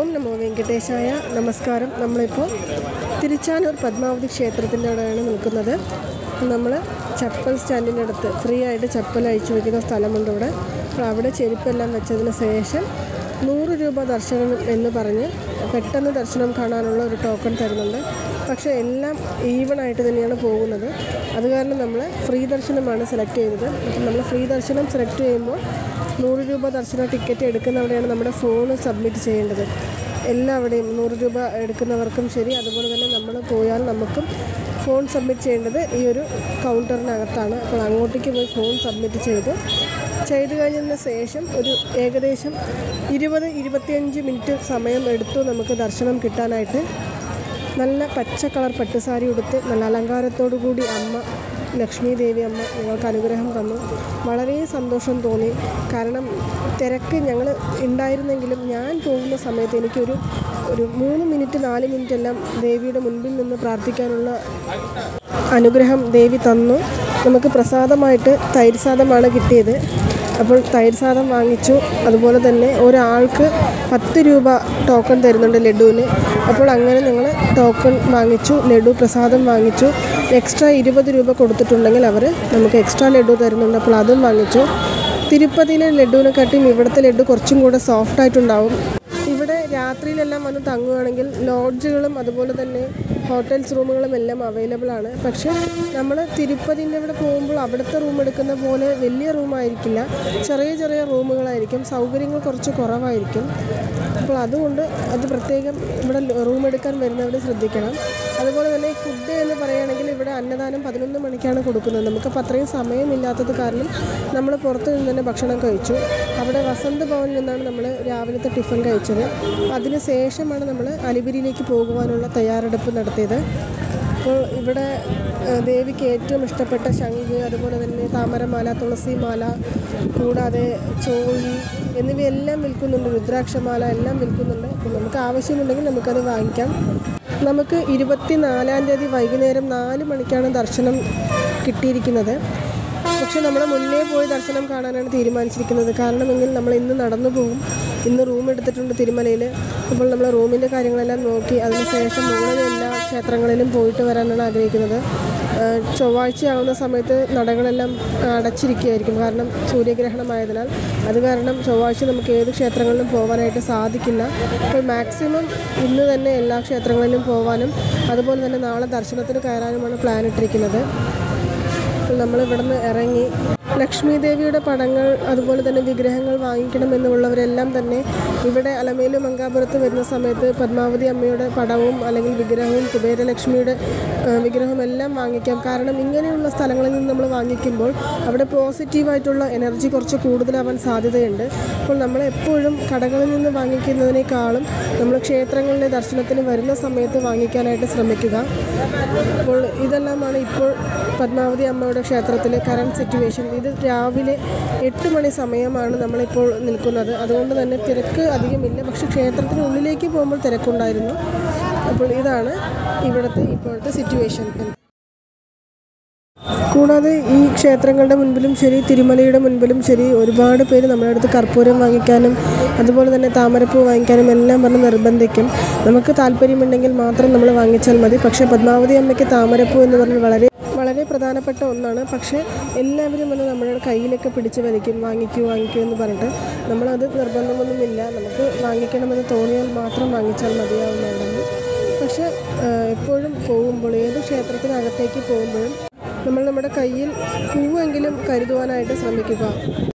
ഓം നമോ വെങ്കടേശായ നമസ്കാരം നമ്മളിപ്പോൾ തിരുച്ചാനൂർ പത്മാവതി ക്ഷേത്രത്തിൻ്റെ അവിടെയാണ് നിൽക്കുന്നത് നമ്മൾ ചപ്പൽ സ്റ്റാൻഡിൻ്റെ അടുത്ത് ഫ്രീ ആയിട്ട് ചപ്പൽ അയച്ചു വയ്ക്കുന്ന സ്ഥലമുണ്ട് ഇവിടെ അപ്പോൾ അവിടെ ചെരുപ്പെല്ലാം വെച്ചതിന് ശേഷം നൂറ് രൂപ ദർശനം എന്ന് പറഞ്ഞ് പെട്ടെന്ന് ദർശനം കാണാനുള്ള ഒരു ടോക്കൺ തരുന്നുണ്ട് പക്ഷേ എല്ലാം ഈവൺ ആയിട്ട് തന്നെയാണ് പോകുന്നത് അത് കാരണം നമ്മൾ ഫ്രീ ദർശനമാണ് സെലക്ട് ചെയ്തത് അപ്പം നമ്മൾ ഫ്രീ ദർശനം സെലക്ട് ചെയ്യുമ്പോൾ നൂറ് രൂപ ദർശന ടിക്കറ്റ് എടുക്കുന്നവിടെയാണ് നമ്മുടെ ഫോൺ സബ്മിറ്റ് ചെയ്യേണ്ടത് എല്ലാവിടെയും നൂറ് രൂപ എടുക്കുന്നവർക്കും ശരി അതുപോലെ തന്നെ നമ്മൾ പോയാൽ നമുക്കും ഫോൺ സബ്മിറ്റ് ചെയ്യേണ്ടത് ഈ ഒരു കൗണ്ടറിനകത്താണ് അപ്പോൾ അങ്ങോട്ടേക്ക് പോയി ഫോൺ സബ്മിറ്റ് ചെയ്തു ചെയ്തു കഴിഞ്ഞതിന് ശേഷം ഒരു ഏകദേശം ഇരുപത് ഇരുപത്തിയഞ്ച് മിനിറ്റ് സമയം എടുത്തു നമുക്ക് ദർശനം കിട്ടാനായിട്ട് നല്ല പച്ച കളർ പട്ടുസാരി ഉടുത്ത് നല്ല അലങ്കാരത്തോടു കൂടി അമ്മ ലക്ഷ്മി ദേവി അമ്മ ഞങ്ങൾക്ക് അനുഗ്രഹം തന്നു വളരെ സന്തോഷം തോന്നി കാരണം തിരക്ക് ഞങ്ങൾ ഉണ്ടായിരുന്നെങ്കിലും ഞാൻ പോകുന്ന സമയത്ത് എനിക്കൊരു ഒരു മൂന്ന് മിനിറ്റ് നാല് മിനിറ്റ് എല്ലാം ദേവിയുടെ മുൻപിൽ നിന്ന് പ്രാർത്ഥിക്കാനുള്ള അനുഗ്രഹം ദേവി തന്നു നമുക്ക് പ്രസാദമായിട്ട് തൈര് സാദമാണ് കിട്ടിയത് അപ്പോൾ തൈര് സാദം വാങ്ങിച്ചു അതുപോലെ തന്നെ ഒരാൾക്ക് പത്ത് രൂപ ടോക്കൺ തരുന്നുണ്ട് ലഡുവിന് അപ്പോൾ അങ്ങനെ ഞങ്ങൾ ടോക്കൺ വാങ്ങിച്ചു ലഡു പ്രസാദം വാങ്ങിച്ചു എക്സ്ട്രാ ഇരുപത് രൂപ കൊടുത്തിട്ടുണ്ടെങ്കിൽ അവർ നമുക്ക് എക്സ്ട്രാ ലഡു തരുന്നുണ്ട് അപ്പോൾ അതും വാങ്ങിച്ചു തിരുപ്പതിയിലെ ലഡുവിനെക്കാട്ടിയും ഇവിടുത്തെ ലഡു കുറച്ചും കൂടെ സോഫ്റ്റ് ആയിട്ടുണ്ടാവും ഇവിടെ രാത്രിയിലെല്ലാം വന്ന് തങ്ങുകയാണെങ്കിൽ ലോഡ്ജുകളും അതുപോലെ തന്നെ ഹോട്ടൽസ് റൂമുകളും എല്ലാം അവൈലബിൾ ആണ് പക്ഷേ നമ്മൾ തിരുപ്പതിൻ്റെ ഇവിടെ പോകുമ്പോൾ അവിടുത്തെ റൂം എടുക്കുന്ന പോലെ വലിയ റൂമായിരിക്കില്ല ചെറിയ ചെറിയ റൂമുകളായിരിക്കും സൗകര്യങ്ങൾ കുറച്ച് കുറവായിരിക്കും അപ്പോൾ അതുകൊണ്ട് അത് പ്രത്യേകം ഇവിടെ റൂം എടുക്കാൻ വരുന്നവർ ശ്രദ്ധിക്കണം അതുപോലെ തന്നെ ഫുഡ് എന്ന് പറയുകയാണെങ്കിൽ ഇവിടെ അന്നദാനം പതിനൊന്ന് മണിക്കാണ് കൊടുക്കുന്നത് നമുക്കപ്പോൾ അത്രയും സമയമില്ലാത്തത് കാരണം നമ്മൾ പുറത്ത് നിന്ന് തന്നെ ഭക്ഷണം കഴിച്ചു അവിടെ വസന്ത് ഭവനിൽ നിന്നാണ് നമ്മൾ രാവിലത്തെ ടിഫിൻ കഴിച്ചത് അതിന് ശേഷമാണ് നമ്മൾ അലിപിരിയിലേക്ക് പോകുവാനുള്ള തയ്യാറെടുപ്പ് നടത്തിയത് അപ്പോൾ ഇവിടെ ആ, ദേവിക്ക് ഏറ്റവും ഇഷ്ടപ്പെട്ട ശംഖ് അതുപോലെ തന്നെ താമരമാല തുളസിമാല കൂടാതെ ചോഴി എന്നിവയെല്ലാം വിൽക്കുന്നുണ്ട് രുദ്രാക്ഷമാല എല്ലാം വിൽക്കുന്നുണ്ട് അപ്പോൾ നമുക്ക് ആവശ്യമുണ്ടെങ്കിൽ നമുക്കത് വാങ്ങിക്കാം നമുക്ക് ഇരുപത്തി നാലാം തീയതി വൈകുന്നേരം നാല് മണിക്കാണ് ദർശനം കിട്ടിയിരിക്കുന്നത് പക്ഷെ നമ്മൾ മുന്നേ പോയി ദർശനം കാണാനാണ് തീരുമാനിച്ചിരിക്കുന്നത് കാരണമെങ്കിൽ നമ്മൾ ഇന്ന് നടന്നു പോകും ഇന്ന് റൂം എടുത്തിട്ടുണ്ട് തിരുമലയിൽ അപ്പോൾ നമ്മൾ റൂമിൻ്റെ കാര്യങ്ങളെല്ലാം നോക്കി അതിനുശേഷം മുകളിലെ എല്ലാ ക്ഷേത്രങ്ങളിലും പോയിട്ട് വരാനാണ് ആഗ്രഹിക്കുന്നത് ആ, ചൊവ്വാഴ്ചയാവുന്ന സമയത്ത് നടകളെല്ലാം അടച്ചിരിക്കുകയായിരിക്കും കാരണം സൂര്യഗ്രഹണമായതിനാൽ അത് കാരണം ചൊവ്വാഴ്ച നമുക്ക് ഏത് ക്ഷേത്രങ്ങളിലും പോകാനായിട്ട് സാധിക്കില്ല അപ്പോൾ മാക്സിമം ഇന്ന് തന്നെ എല്ലാ ക്ഷേത്രങ്ങളിലും പോകാനും അതുപോലെ തന്നെ നാളെ ദർശനത്തിന് കയറാനുമാണ് പ്ലാൻ ഇട്ടിരിക്കുന്നത് അപ്പോൾ നമ്മൾ ഇവിടുന്ന് ഇറങ്ങി ലക്ഷ്മി ദേവിയുടെ പടങ്ങൾ അതുപോലെ തന്നെ വിഗ്രഹങ്ങൾ വാങ്ങിക്കണമെന്നുള്ളവരെല്ലാം തന്നെ ഇവിടെ അലമേലു മങ്കാപുരത്ത് വരുന്ന സമയത്ത് പത്മാവതി അമ്മയുടെ പടവും അല്ലെങ്കിൽ വിഗ്രഹവും കുബേരലക്ഷ്മിയുടെ ആ, വിഗ്രഹവും എല്ലാം വാങ്ങിക്കാം കാരണം ഇങ്ങനെയുള്ള സ്ഥലങ്ങളിൽ നിന്ന് നമ്മൾ വാങ്ങിക്കുമ്പോൾ അവിടെ പോസിറ്റീവായിട്ടുള്ള എനർജി കുറച്ച് കൂടുതലാവാൻ സാധ്യതയുണ്ട് അപ്പോൾ നമ്മൾ എപ്പോഴും കടകളിൽ നിന്ന് വാങ്ങിക്കുന്നതിനേക്കാളും നമ്മൾ ക്ഷേത്രങ്ങളിലെ ദർശനത്തിന് വരുന്ന സമയത്ത് വാങ്ങിക്കാനായിട്ട് ശ്രമിക്കുക അപ്പോൾ ഇതെല്ലാമാണ് ഇപ്പോൾ പത്മാവതി അമ്മയുടെ ക്ഷേത്രത്തിലെ കറണ്ട് സിറ്റുവേഷൻ ഇത് രാവിലെ എട്ട് മണി സമയമാണ് നമ്മളിപ്പോൾ നിൽക്കുന്നത് അതുകൊണ്ട് തന്നെ തിരക്ക് അധികമില്ല പക്ഷെ ക്ഷേത്രത്തിന് ഉള്ളിലേക്ക് പോകുമ്പോൾ തിരക്കുണ്ടായിരുന്നു അപ്പോൾ ഇതാണ് ഇവിടുത്തെ ഇപ്പോഴത്തെ സിറ്റുവേഷൻ കൂടാതെ ഈ ക്ഷേത്രങ്ങളുടെ മുൻപിലും ശരി തിരുമലയുടെ മുൻപിലും ശരി ഒരുപാട് പേര് നമ്മുടെ അടുത്ത് കർപ്പൂരം വാങ്ങിക്കാനും അതുപോലെ തന്നെ താമരപ്പൂ വാങ്ങിക്കാനും എല്ലാം പറഞ്ഞ് നിർബന്ധിക്കും നമുക്ക് താല്പര്യമുണ്ടെങ്കിൽ മാത്രം നമ്മൾ വാങ്ങിച്ചാൽ മതി പക്ഷേ പത്മാവതി അമ്മയ്ക്ക് താമരപ്പൂ എന്ന് പറഞ്ഞാൽ വളരെ വളരെ പ്രധാനപ്പെട്ട ഒന്നാണ് പക്ഷേ എല്ലാവരും വന്ന് നമ്മുടെ കയ്യിലൊക്കെ പിടിച്ച് വലിക്കും വാങ്ങിക്കൂ വാങ്ങിക്കൂ എന്ന് പറഞ്ഞിട്ട് നമ്മളത് നിർബന്ധമൊന്നുമില്ല നമുക്ക് വാങ്ങിക്കണമെന്ന് തോന്നിയാൽ മാത്രം വാങ്ങിച്ചാൽ മതിയാവുന്നതാണ് പക്ഷേ ആ, എപ്പോഴും പോകുമ്പോൾ ഏത് ക്ഷേത്രത്തിനകത്തേക്ക് പോകുമ്പോഴും നമ്മൾ നമ്മുടെ കയ്യിൽ പൂവെങ്കിലും കരുതുവാനായിട്ട് ശ്രമിക്കുക